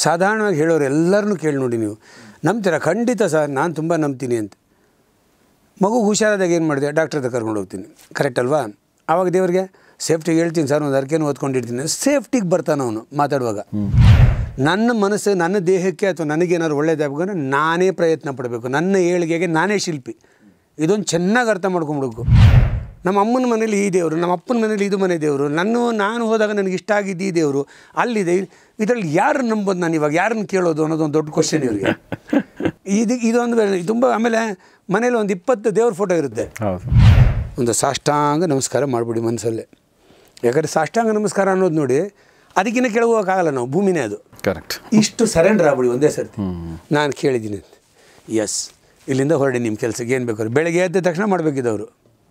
ಸಾಧಾರಣವಾಗಿ ಹೇಳೋರು ಎಲ್ಲರನ್ನೂ ಕೇಳಿ ನೋಡಿ ನೀವು ನಂಬ್ತೀರಾ ಖಂಡಿತ ಸರ್ ನಾನು ತುಂಬ ನಂಬ್ತೀನಿ ಅಂತ ಮಗು ಹುಷಾರಾದಾಗ ಏನು ಮಾಡಿದೆ ಡಾಕ್ಟರ್ ಹತ್ರ ಕರ್ಕೊಂಡು ಹೋಗ್ತೀನಿ ಕರೆಕ್ಟ್ ಅಲ್ವಾ ಆವಾಗ ದೇವ್ರಿಗೆ ಸೇಫ್ಟಿಗೆ ಹೇಳ್ತೀನಿ ಸರ್ ಒಂದು ಅರ್ಕೆನೂ ಓದ್ಕೊಂಡಿರ್ತೀನಿ ಸೇಫ್ಟಿಗೆ ಬರ್ತಾನೆ ಅವನು ಮಾತಾಡುವಾಗ ನನ್ನ ಮನಸ್ಸು ನನ್ನ ದೇಹಕ್ಕೆ ಅಥವಾ ನನಗೇನಾದ್ರು ಒಳ್ಳೇದಾಗಬೇಕು ನಾನೇ ಪ್ರಯತ್ನ ಪಡಬೇಕು ನನ್ನ ಏಳಿಗೆಗೆ ನಾನೇ ಶಿಲ್ಪಿ ಇದೊಂದು ಚೆನ್ನಾಗಿ ಅರ್ಥ ಮಾಡ್ಕೊಂಬಿಡ್ಬೇಕು ನಮ್ಮ ಅಮ್ಮನ ಮನೇಲಿ ಈ ದೇವರು ನಮ್ಮ ಅಪ್ಪನ ಮನೇಲಿ ಇದು ಮನೆ ದೇವರು ನನ್ನ ನಾನು ಹೋದಾಗ ನನಗೆ ಇಷ್ಟ ಆಗಿದ್ದು ಈ ದೇವರು ಅಲ್ಲಿದೆ ಇದರಲ್ಲಿ ಯಾರನ್ನು ನಂಬೋದು ನಾನು ಇವಾಗ ಯಾರನ್ನು ಕೇಳೋದು ಅನ್ನೋದು ಒಂದು ದೊಡ್ಡ ಕ್ವಶನ್ ಇವರಿಗೆ ಇದು ಇದೊಂದು ತುಂಬ ಆಮೇಲೆ ಮನೇಲಿ ಒಂದು ಇಪ್ಪತ್ತು ದೇವ್ರ ಫೋಟೋ ಇರುತ್ತೆ ಹೌದು ಒಂದು ಸಾಷ್ಟಾಂಗ ನಮಸ್ಕಾರ ಮಾಡಿಬಿಡಿ ಮನಸ್ಸಲ್ಲೇ ಯಾಕಂದರೆ ಸಾಷ್ಟಾಂಗ ನಮಸ್ಕಾರ ಅನ್ನೋದು ನೋಡಿ ಅದಕ್ಕಿಂತ ಕೆಳಗೆ ಹೋಗೋಕ್ಕಾಗಲ್ಲ ನಾವು ಭೂಮಿನೇ ಅದು ಕರೆಕ್ಟ್ ಇಷ್ಟು ಸರೆಂಡರ್ ಆಗ್ಬಿಡಿ ಒಂದೇ ಸರ್ತಿ ನಾನು ಕೇಳಿದ್ದೀನಿ ಎಸ್ ಇಲ್ಲಿಂದ ಹೊರಡಿ ನಿಮ್ಮ ಕೆಲಸಕ್ಕೆ ಏನು ಬೇಕಾದ್ರು ಬೆಳಗ್ಗೆ ಎದ್ದ ತಕ್ಷಣ ಮಾಡಬೇಕಿದ್ದವರು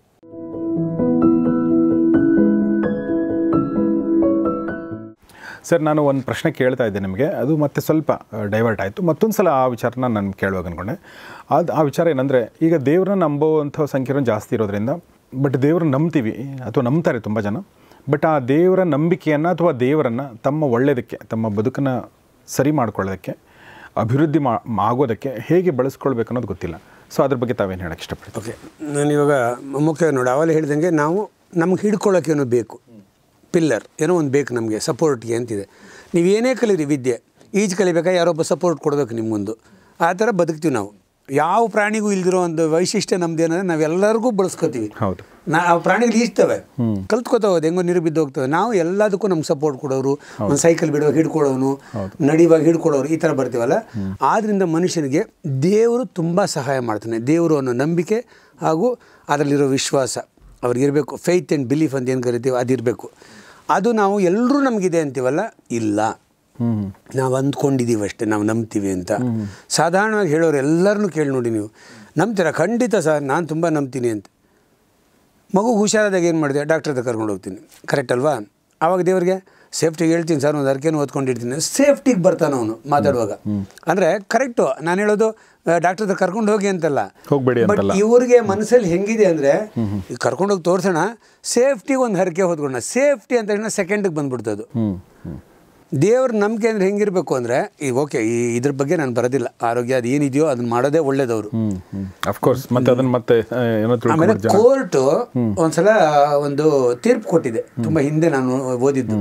ಸರ್ ನಾನು ಒಂದು ಪ್ರಶ್ನೆ ಕೇಳ್ತಾ ಇದ್ದೆ ನಿಮಗೆ ಅದು ಮತ್ತೆ ಸ್ವಲ್ಪ ಡೈವರ್ಟ್ ಆಯಿತು ಮತ್ತೊಂದು ಸಲ ಆ ವಿಚಾರನ ನಾನು ಕೇಳುವಾಗ ಅಂದ್ಕೊಂಡೆ ಅದು ಆ ವಿಚಾರ ಏನಂದರೆ ಈಗ ದೇವ್ರನ್ನ ನಂಬುವಂಥ ಸಂಖ್ಯೆ ಜಾಸ್ತಿ ಇರೋದ್ರಿಂದ ಬಟ್ ದೇವ್ರನ್ನ ನಂಬ್ತೀವಿ ಅಥವಾ ನಂಬ್ತಾರೆ ತುಂಬ ಜನ ಬಟ್ ಆ ದೇವರ ನಂಬಿಕೆಯನ್ನು ಅಥವಾ ದೇವರನ್ನು ತಮ್ಮ ಒಳ್ಳೆಯದಕ್ಕೆ ತಮ್ಮ ಬದುಕನ್ನು ಸರಿ ಮಾಡ್ಕೊಳ್ಳೋದಕ್ಕೆ ಅಭಿವೃದ್ಧಿ ಮಾ ಆಗೋದಕ್ಕೆ ಹೇಗೆ ಬಳಸ್ಕೊಳ್ಬೇಕು ಅನ್ನೋದು ಗೊತ್ತಿಲ್ಲ ಸೊ ಅದ್ರ ಬಗ್ಗೆ ತಾವೇನು ಹೇಳಕ್ಕೆ ಇಷ್ಟಪಡ್ತೀನಿ ಓಕೆ ನಾನು ಇವಾಗ ಮುಖ್ಯ ನೋಡಿ ಅವಾಗಲೇ ಹೇಳ್ದಂಗೆ ನಾವು ನಮ್ಗೆ ಹಿಡ್ಕೊಳ್ಳೋಕೆ ಏನೋ ಬೇಕು ಪಿಲ್ಲರ್ ಏನೋ ಒಂದು ಬೇಕು ನಮಗೆ ಸಪೋರ್ಟ್ಗೆ ಅಂತಿದೆ ನೀವು ಏನೇ ಕಲೀರಿ ವಿದ್ಯೆ ಈಜು ಕಲಿಬೇಕಾ ಯಾರೊಬ್ಬ ಸಪೋರ್ಟ್ ಕೊಡಬೇಕು ನಿಮಗೊಂದು ಆ ಥರ ಬದುಕ್ತೀವಿ ನಾವು ಯಾವ ಪ್ರಾಣಿಗೂ ಇಲ್ದಿರೋ ಒಂದು ವೈಶಿಷ್ಟ್ಯ ನಮ್ದು ಏನಂದರೆ ನಾವೆಲ್ಲರಿಗೂ ಬಳಸ್ಕೊತೀವಿ ಹೌದು ನಾ ಆ ಪ್ರಾಣಿಗಳು ಈಜ್ತವೆ ಕಲ್ತ್ಕೋತಾ ಹೋದ್ ಹೆಂಗೋ ನೀರು ಬಿದ್ದು ಹೋಗ್ತವೆ ನಾವು ಎಲ್ಲದಕ್ಕೂ ನಮ್ಗೆ ಸಪೋರ್ಟ್ ಕೊಡೋರು ಒಂದು ಸೈಕಲ್ ಬಿಡುವಾಗ ಹಿಡ್ಕೊಳ್ಳೋನು ನಡಿವಾಗ ಹಿಡ್ಕೊಳ್ಳೋರು ಈ ಥರ ಬರ್ತೀವಲ್ಲ ಆದ್ದರಿಂದ ಮನುಷ್ಯನಿಗೆ ದೇವರು ತುಂಬ ಸಹಾಯ ಮಾಡ್ತಾನೆ ದೇವರು ಅನ್ನೋ ನಂಬಿಕೆ ಹಾಗೂ ಅದರಲ್ಲಿರೋ ವಿಶ್ವಾಸ ಅವ್ರಿಗಿರಬೇಕು ಫೇತ್ ಆ್ಯಂಡ್ ಬಿಲೀಫ್ ಅಂತ ಏನು ಕರಿತೀವಿ ಅದಿರಬೇಕು ಅದು ನಾವು ಎಲ್ಲರೂ ನಮಗಿದೆ ಅಂತೀವಲ್ಲ ಇಲ್ಲ ಹ್ಞೂ ನಾವು ಅಂದ್ಕೊಂಡಿದ್ದೀವಿ ಅಷ್ಟೇ ನಾವು ನಂಬ್ತೀವಿ ಅಂತ ಸಾಧಾರಣವಾಗಿ ಹೇಳೋರು ಎಲ್ಲರನ್ನೂ ಕೇಳಿ ನೋಡಿ ನೀವು ನಂಬ್ತೀರಾ ಖಂಡಿತ ಸರ್ ನಾನು ತುಂಬ ನಂಬ್ತೀನಿ ಅಂತ ಮಗು ಹುಷಾರಾದಾಗ ಏನು ಮಾಡಿದೆ ಡಾಕ್ಟರ್ ಹತ್ರ ಕರ್ಕೊಂಡು ಹೋಗ್ತೀನಿ ಕರೆಕ್ಟ್ ಅಲ್ವಾ ಆವಾಗ ದೇವ್ರಿಗೆ ಸೇಫ್ಟಿಗೆ ಹೇಳ್ತೀನಿ ಸರ್ ಒಂದು ಅರ್ಕೆನೂ ಓದ್ಕೊಂಡಿರ್ತೀನಿ ಸೇಫ್ಟಿಗೆ ಬರ್ತಾನೆ ಅವನು ಮಾತಾಡುವಾಗ ಅಂದರೆ ಕರೆಕ್ಟು ನಾನು ಹೇಳೋದು ಡಾಕ್ಟರ್ ಹತ್ರ ಕರ್ಕೊಂಡು ಹೋಗಿ ಅಂತಲ್ಲ ಹೋಗ್ಬೇಡಿ ಬಟ್ ಅಂತಲ್ಲ ಇವ್ರಿಗೆ ಮನಸ್ಸಲ್ಲಿ ಹೆಂಗಿದೆ ಅಂದರೆ ಕರ್ಕೊಂಡೋಗಿ ತೋರಿಸೋಣ ಸೇಫ್ಟಿಗೆ ಒಂದು ಹರಕೆ ಹೊತ್ಕೊಳ್ಳೋಣ ಸೇಫ್ಟಿ ಅಂತ ತಕ್ಷಣ ಸೆಕೆಂಡಿಗೆ ಬಂದ್ಬಿಡ್ತದು ಹ್ಞೂ ಹ್ಞೂ ದೇವ್ರ ನಂಬಿಕೆ ಅಂದರೆ ಹೆಂಗಿರಬೇಕು ಅಂದರೆ ಈಗ ಓಕೆ ಈ ಇದ್ರ ಬಗ್ಗೆ ನಾನು ಬರೋದಿಲ್ಲ ಆರೋಗ್ಯ ಅದು ಏನಿದೆಯೋ ಅದನ್ನ ಮಾಡೋದೇ ಒಳ್ಳೇದವರು ಹ್ಞೂ ಹ್ಞೂ ಅಫ್ಕೋರ್ಸ್ ಮತ್ತೆ ಅದನ್ನು ಮತ್ತೆ ಆ, ಏನೋ ಆಮೇಲೆ ತಿಳ್ಕೊಂಡು ಜನ ಕೋರ್ಟು ಒಂದ್ಸಲ ಒಂದು ತೀರ್ಪು ಕೊಟ್ಟಿದೆ ತುಂಬ ಹಿಂದೆ ನಾನು ಓದಿದ್ದು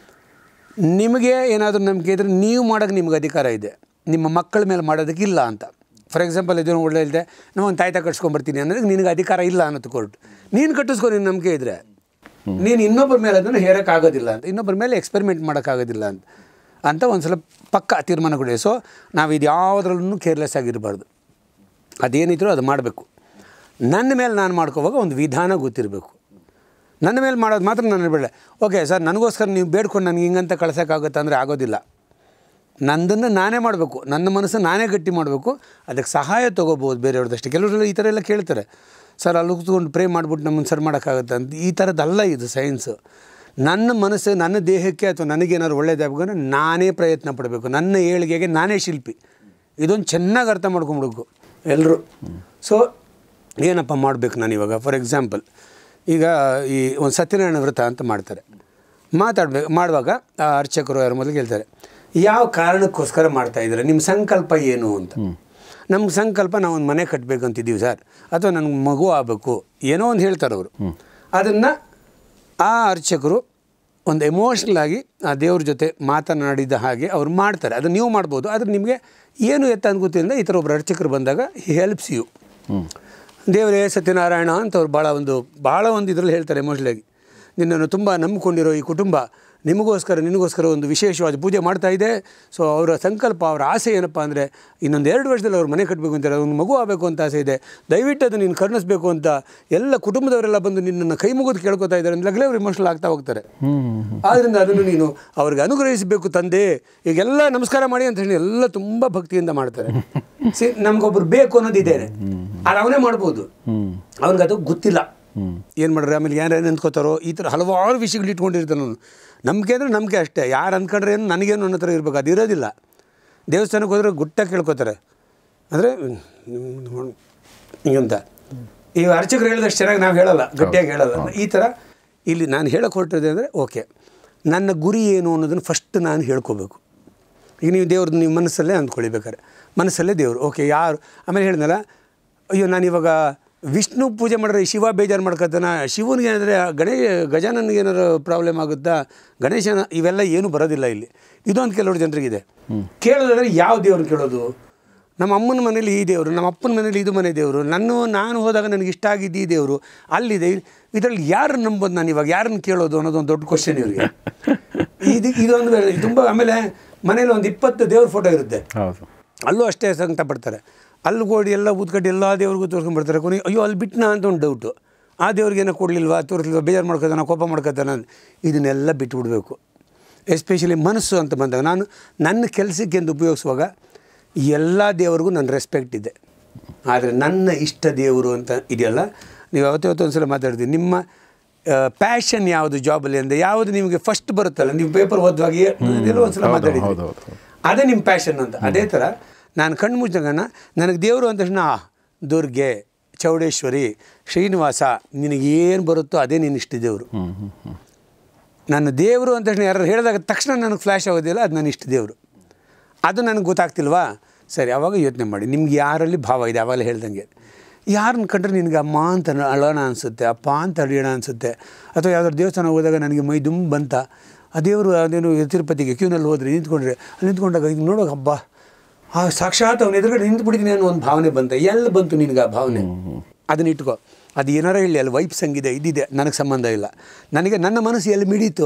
ನಿಮಗೆ ಏನಾದರೂ ನಂಬಿಕೆ ಇದ್ರೆ ನೀವು ಮಾಡೋಕ್ಕೆ ನಿಮ್ಗೆ ಅಧಿಕಾರ ಇದೆ ನಿಮ್ಮ ಮಕ್ಕಳ ಮೇಲೆ ಮಾಡೋದಕ್ಕೆ ಇಲ್ಲ ಅಂತ ಫಾರ್ ಎಕ್ಸಾಂಪಲ್ ಇದನ್ನು ಒಳ್ಳೆ ಇಲ್ಲದೆ ನಾವು ಒಂದು ತಾಯ್ತ ಕಟ್ಸ್ಕೊಂಬರ್ತೀನಿ ಅನ್ನೋದಕ್ಕೆ ನಿನಗೆ ಅಧಿಕಾರ ಇಲ್ಲ ಅನ್ನೋದು ಕೋರ್ಟ್ ನೀನು ಕಟ್ಟಿಸ್ಕೊ ನಿನ್ನ ನಂಬಿಕೆ ಇದ್ದರೆ ನೀನು ಇನ್ನೊಬ್ಬರ ಮೇಲೆ ಅದನ್ನು ಹೇರೋಕ್ಕಾಗೋದಿಲ್ಲ ಅಂತ ಇನ್ನೊಬ್ಬರ ಮೇಲೆ ಎಕ್ಸ್ಪೆರಿಮೆಂಟ್ ಮಾಡೋಕ್ಕಾಗೋದಿಲ್ಲ ಅಂತ ಅಂತ ಒಂದು ಸಲ ಪಕ್ಕ ತೀರ್ಮಾನ ಕೊಡಿ ಸೊ ನಾವು ಇದು ಯಾವುದ್ರಲ್ಲೂ ಕೇರ್ಲೆಸ್ ಆಗಿರಬಾರ್ದು ಅದೇನಿದ್ರು ಅದು ಮಾಡಬೇಕು ನನ್ನ ಮೇಲೆ ನಾನು ಮಾಡ್ಕೋವಾಗ ಒಂದು ವಿಧಾನ ಗೊತ್ತಿರಬೇಕು ನನ್ನ ಮೇಲೆ ಮಾಡೋದು ಮಾತ್ರ ನನ್ನ ಬೇಡ ಓಕೆ ಸರ್ ನನಗೋಸ್ಕರ ನೀವು ಬೇಡ್ಕೊಂಡು ನನಗೆ ಹಿಂಗಂತ ಕಳ್ಸೋಕ್ಕಾಗುತ್ತೆ ಅಂದರೆ ಆಗೋದಿಲ್ಲ ನಂದನ್ನು ನಾನೇ ಮಾಡಬೇಕು ನನ್ನ ಮನಸ್ಸು ನಾನೇ ಗಟ್ಟಿ ಮಾಡಬೇಕು ಅದಕ್ಕೆ ಸಹಾಯ ತೊಗೋಬೋದು ಬೇರೆಯವ್ರದ್ದಷ್ಟೇ ಕೆಲವರೆಲ್ಲ ಈ ಥರ ಎಲ್ಲ ಕೇಳ್ತಾರೆ ಸರ್ ಅಲ್ಲಿ ಕೂತ್ಕೊಂಡು ಪ್ರೇ ಮಾಡಿಬಿಟ್ಟು ನಮ್ಮನ್ನು ಸರ್ ಮಾಡೋಕ್ಕಾಗತ್ತೆ ಅಂತ ಈ ಥರದ್ದಲ್ಲ ಇದು ಸೈನ್ಸು ನನ್ನ ಮನಸ್ಸು ನನ್ನ ದೇಹಕ್ಕೆ ಅಥವಾ ನನಗೇನಾದ್ರು ಒಳ್ಳೇದಾಗಬೇಕು ನಾನೇ ಪ್ರಯತ್ನ ಪಡಬೇಕು ನನ್ನ ಏಳಿಗೆಗೆ ನಾನೇ ಶಿಲ್ಪಿ ಇದೊಂದು ಚೆನ್ನಾಗಿ ಅರ್ಥ ಮಾಡ್ಕೊಂಬಿಡ್ಬೇಕು ಎಲ್ಲರೂ ಸೊ ಏನಪ್ಪ ಮಾಡಬೇಕು ನಾನು ಇವಾಗ ಫಾರ್ ಎಕ್ಸಾಂಪಲ್ ಈಗ ಈ ಒಂದು ಸತ್ಯನಾರಾಯಣ ವ್ರತ ಅಂತ ಮಾಡ್ತಾರೆ ಮಾತಾಡ್ಬೇಕು ಮಾಡುವಾಗ ಆ ಅರ್ಚಕರು ಯಾರ ಮೊದಲು ಕೇಳ್ತಾರೆ ಯಾವ ಕಾರಣಕ್ಕೋಸ್ಕರ ಮಾಡ್ತಾ ಇದ್ದಾರೆ ನಿಮ್ಮ ಸಂಕಲ್ಪ ಏನು ಅಂತ ನಮ್ಗೆ ಸಂಕಲ್ಪ ನಾವು ಒಂದು ಮನೆ ಕಟ್ಟಬೇಕು ಅಂತಿದ್ದೀವಿ ಸರ್ ಅಥವಾ ನನಗೆ ಮಗು ಆಗಬೇಕು ಏನೋ ಒಂದು ಹೇಳ್ತಾರೆ ಅವರು ಅದನ್ನು ಆ ಅರ್ಚಕರು ಒಂದು ಎಮೋಷ್ನಲ್ ಆಗಿ ಆ ದೇವ್ರ ಜೊತೆ ಮಾತನಾಡಿದ ಹಾಗೆ ಅವ್ರು ಮಾಡ್ತಾರೆ ಅದನ್ನು ನೀವು ಮಾಡ್ಬೋದು ಆದರೆ ನಿಮಗೆ ಏನು ಎತ್ತ ಅಂತ ಗೊತ್ತಿಲ್ಲ ಈ ಥರ ಒಬ್ಬರು ಅರ್ಚಕರು ಬಂದಾಗ ಹಿ ಹೆಲ್ಪ್ಸ್ ಯು ದೇವರೇ ಸತ್ಯನಾರಾಯಣ ಅಂತ ಅವ್ರು ಭಾಳ ಒಂದು ಭಾಳ ಒಂದು ಇದರಲ್ಲಿ ಹೇಳ್ತಾರೆ ಎಮೋಷ್ನಲಾಗಿ ನಿನ್ನನ್ನು ತುಂಬ ನಂಬಿಕೊಂಡಿರೋ ಈ ಕುಟುಂಬ ನಿಮಗೋಸ್ಕರ ನಿನಗೋಸ್ಕರ ಒಂದು ವಿಶೇಷವಾದ ಪೂಜೆ ಮಾಡ್ತಾ ಇದೆ ಸೊ ಅವರ ಸಂಕಲ್ಪ ಅವರ ಆಸೆ ಏನಪ್ಪ ಅಂದರೆ ಇನ್ನೊಂದು ಎರಡು ವರ್ಷದಲ್ಲಿ ಅವ್ರು ಮನೆ ಕಟ್ಟಬೇಕು ಅಂತಾರೆ ಒಂದು ಮಗು ಆಗಬೇಕು ಅಂತ ಆಸೆ ಇದೆ ದಯವಿಟ್ಟು ಅದು ನೀನು ಕರುಣಿಸ್ಬೇಕು ಅಂತ ಎಲ್ಲ ಕುಟುಂಬದವರೆಲ್ಲ ಬಂದು ನಿನ್ನನ್ನು ಕೈ ಮುಗಿದು ಕೇಳ್ಕೊತಾ ಇದ್ದಾರೆ ಅಂದಾಗಲೇ ಅವ್ರು ಇಮೋಷನಲ್ ಆಗ್ತಾ ಹೋಗ್ತಾರೆ ಆದ್ದರಿಂದ ಅದನ್ನು ನೀನು ಅವ್ರಿಗೆ ಅನುಗ್ರಹಿಸಬೇಕು ತಂದೆ ಈಗೆಲ್ಲ ನಮಸ್ಕಾರ ಮಾಡಿ ಅಂತ ಹೇಳಿ ಎಲ್ಲ ತುಂಬ ಭಕ್ತಿಯಿಂದ ಮಾಡ್ತಾರೆ ಸಿ ನಮ್ಗೊಬ್ರು ಬೇಕು ಅನ್ನೋದಿದೆ ಅದು ಅವನೇ ಮಾಡ್ಬೋದು ಅವ್ನಿಗೆ ಅದು ಗೊತ್ತಿಲ್ಲ ಏನು ಮಾಡ್ರೆ ಆಮೇಲೆ ಯಾರು ಅಂದ್ಕೋತಾರೋ ಈ ಥರ ಹಲವಾರು ವಿಷಯಗಳು ಇಟ್ಕೊಂಡಿರ್ತಾನೆ ಅವನು ನಂಬಿಕೆ ಅಂದರೆ ನಂಬಿಕೆ ಅಷ್ಟೇ ಯಾರು ಅಂದ್ಕೊಂಡ್ರೆ ಏನು ನನಗೇನು ಅನ್ನೋ ಥರ ಇರಬೇಕು ಅದು ಇರೋದಿಲ್ಲ ದೇವಸ್ಥಾನಕ್ಕೆ ಹೋದರೆ ಗುಟ್ಟ ಕೇಳ್ಕೊತಾರೆ ಅಂದರೆ ಹಿಂಗಂತ ಈಗ ಅರ್ಚಕರು ಹೇಳಿದಷ್ಟು ಚೆನ್ನಾಗಿ ನಾವು ಹೇಳಲ್ಲ ಗಟ್ಟಿಯಾಗಿ ಹೇಳಲ್ಲ ಈ ಥರ ಇಲ್ಲಿ ನಾನು ಹೇಳಕ್ಕೆ ಹೊರಟಿದೆ ಅಂದರೆ ಓಕೆ ನನ್ನ ಗುರಿ ಏನು ಅನ್ನೋದನ್ನು ಫಸ್ಟ್ ನಾನು ಹೇಳ್ಕೋಬೇಕು ಈಗ ನೀವು ದೇವ್ರದ್ದು ನೀವು ಮನಸ್ಸಲ್ಲೇ ಅಂದ್ಕೊಳ್ಳಿ ಬೇಕಾದ್ರೆ ಮನಸ್ಸಲ್ಲೇ ದೇವರು ಓಕೆ ಯಾರು ಆಮೇಲೆ ಹೇಳಿದ್ನಲ್ಲ ಅಯ್ಯೋ ನಾನು ಇವಾಗ ವಿಷ್ಣು ಪೂಜೆ ಮಾಡಿದ್ರೆ ಶಿವ ಬೇಜಾರು ಮಾಡ್ಕೊತಾನ ಶಿವನಿಗೆ ಏನಾದರೆ ಗಣೇ ಗಜಾನನ್ಗೆ ಏನಾರು ಪ್ರಾಬ್ಲಮ್ ಆಗುತ್ತಾ ಗಣೇಶನ ಇವೆಲ್ಲ ಏನು ಬರೋದಿಲ್ಲ ಇಲ್ಲಿ ಇದೊಂದು ಕೆಲವರು ಜನರಿಗಿದೆ ಕೇಳೋದಾದ್ರೆ ಯಾವ ದೇವ್ರನ್ನ ಕೇಳೋದು ನಮ್ಮ ಅಮ್ಮನ ಮನೇಲಿ ಈ ದೇವರು ನಮ್ಮ ಅಪ್ಪನ ಮನೇಲಿ ಇದು ಮನೆ ದೇವರು ನನ್ನ ನಾನು ಹೋದಾಗ ನನಗೆ ಇಷ್ಟ ಆಗಿದ್ದು ಈ ದೇವರು ಅಲ್ಲಿದೆ ಇದರಲ್ಲಿ ಯಾರನ್ನು ನಂಬೋದು ನಾನು ಇವಾಗ ಯಾರನ್ನು ಕೇಳೋದು ಅನ್ನೋದು ಒಂದು ದೊಡ್ಡ ಕ್ವಶನ್ ಇವರಿಗೆ ಇದು ಇದೊಂದು ತುಂಬ ಆಮೇಲೆ ಮನೇಲಿ ಒಂದು ಇಪ್ಪತ್ತು ದೇವ್ರ ಫೋಟೋ ಇರುತ್ತೆ ಹೌದು ಅಲ್ಲೂ ಅಷ್ಟೇ ಸಂಕಟ ಪಡ್ತಾರೆ ಅಲ್ಲಿ ಕೋಡಿ ಎಲ್ಲ ಊದ್ಕಟ್ಟು ಎಲ್ಲ ದೇವ್ರಿಗೂ ತೋರ್ಸ್ಕೊಂಡ್ಬರ್ತಾರೆ ಕೊನೆಗೆ ಅಯ್ಯೋ ಅಲ್ಲಿ ಬಿಟ್ಟನಾ ಅಂತ ಒಂದು ಡೌಟು ಆ ದೇವ್ರಿಗೆ ಏನೋ ಕೊಡಲಿಲ್ವಾ ತೋರಿಸ್ಲಿಲ್ವಾ ಬೇಜಾರು ಮಾಡ್ಕೊತಾನ ಕೋಪ ಮಾಡ್ಕೊತಾನ ಇದನ್ನೆಲ್ಲ ಬಿಟ್ಟುಬಿಡ್ಬೇಕು ಎಸ್ಪೆಷಲಿ ಮನಸ್ಸು ಅಂತ ಬಂದಾಗ ನಾನು ನನ್ನ ಕೆಲಸಕ್ಕೆ ಎಂದು ಉಪಯೋಗಿಸುವಾಗ ಎಲ್ಲ ದೇವರಿಗೂ ನನ್ನ ರೆಸ್ಪೆಕ್ಟ್ ಇದೆ ಆದರೆ ನನ್ನ ಇಷ್ಟ ದೇವರು ಅಂತ ಇದೆಯಲ್ಲ ನೀವು ಯಾವತ್ತೋ ಒಂದು ಸಲ ಮಾತಾಡ್ತೀವಿ ನಿಮ್ಮ ಪ್ಯಾಷನ್ ಯಾವುದು ಜಾಬಲ್ಲಿ ಅಂದರೆ ಯಾವುದು ನಿಮಗೆ ಫಸ್ಟ್ ಬರುತ್ತಲ್ಲ ನೀವು ಪೇಪರ್ ಓದುವಾಗ ಎಲ್ಲ ಒಂದು ಸಲ ಹೌದು, ಮಾತಾಡಿದ್ವಿ ಹೌದು, ಹೌದು. ಅದೇ ನಿಮ್ಮ ಪ್ಯಾಷನ್ ಅಂತ ಅದೇ ಥರ ನಾನು ಕಣ್ಣು ಮುಚ್ಚಾಗಣ ನನಗೆ ದೇವರು ಅಂದ ತಕ್ಷಣ ಆ, ದುರ್ಗೆ ಚೌಡೇಶ್ವರಿ ಶ್ರೀನಿವಾಸ ನಿನಗೇನು ಬರುತ್ತೋ ಅದೇ ನಿನ್ನ ಇಷ್ಟ ದೇವರು ಹ್ಞೂ ಹ್ಞೂ ಹ್ಞೂ ನನ್ನ ದೇವರು ಅಂತ ತಕ್ಷಣ ಯಾರು ಹೇಳಿದಾಗ ತಕ್ಷಣ ನನಗೆ ಫ್ಲ್ಯಾಶ್ ಆಗೋದಿಲ್ಲ ಅದು ನನ್ನ ಇಷ್ಟ ದೇವರು ಅದು ನನಗೆ ಗೊತ್ತಾಗ್ತಿಲ್ವಾ ಸರಿ ಆವಾಗ ಯೋಚನೆ ಮಾಡಿ ನಿಮ್ಗೆ ಯಾರಲ್ಲಿ ಭಾವ ಇದೆ ಆವಾಗಲೇ ಹೇಳ್ದಂಗೆ ಯಾರನ್ನ ಕಂಡ್ರೆ ನಿನಗೆ ಅಮ್ಮ ಅಂತ ನ- ಅಳೋಣ ಅನಿಸುತ್ತೆ ಅಪ್ಪ ಅಂತ ಅಳಿಯೋಣ ಅನಿಸುತ್ತೆ ಅಥವಾ ಯಾವ್ದಾದ್ರು ದೇವಸ್ಥಾನ ಹೋದಾಗ ನನಗೆ ಮೈ ದುಂಬ್ ಬಂತ ಆ ದೇವರು ಅದೇನು ತಿರುಪತಿಗೆ ಕ್ಯೂನಲ್ಲಿ ಹೋದ್ರೆ ನಿಂತ್ಕೊಂಡ್ರೆ ಅಲ್ಲಿ ನಿಂತ್ಕೊಂಡಾಗ ಈಗ ನೋಡೋ ಹಬ್ಬ ಆ ಸಾಕ್ಷಾತ್ ಅವನ ಎದುರುಗಡೆ ನಿಂತು ಬಿಟ್ಟಿದ್ದೀನಿ ಅನ್ನೋ ಒಂದು ಭಾವನೆ ಬಂತ ಎಲ್ಲಿ ಬಂತು ನಿನಗೆ ಆ ಭಾವನೆ ಅದನ್ನ ಇಟ್ಕೋ ಅದು ಏನಾರ ಹೇಳಿ ಅಲ್ಲಿ ವೈಪ್ ಸಂಗಿದೆ ಇದಿದೆ ನನಗೆ ಸಂಬಂಧ ಇಲ್ಲ ನನಗೆ ನನ್ನ ಮನಸ್ಸು ಎಲ್ಲಿ ಮಿಡೀತು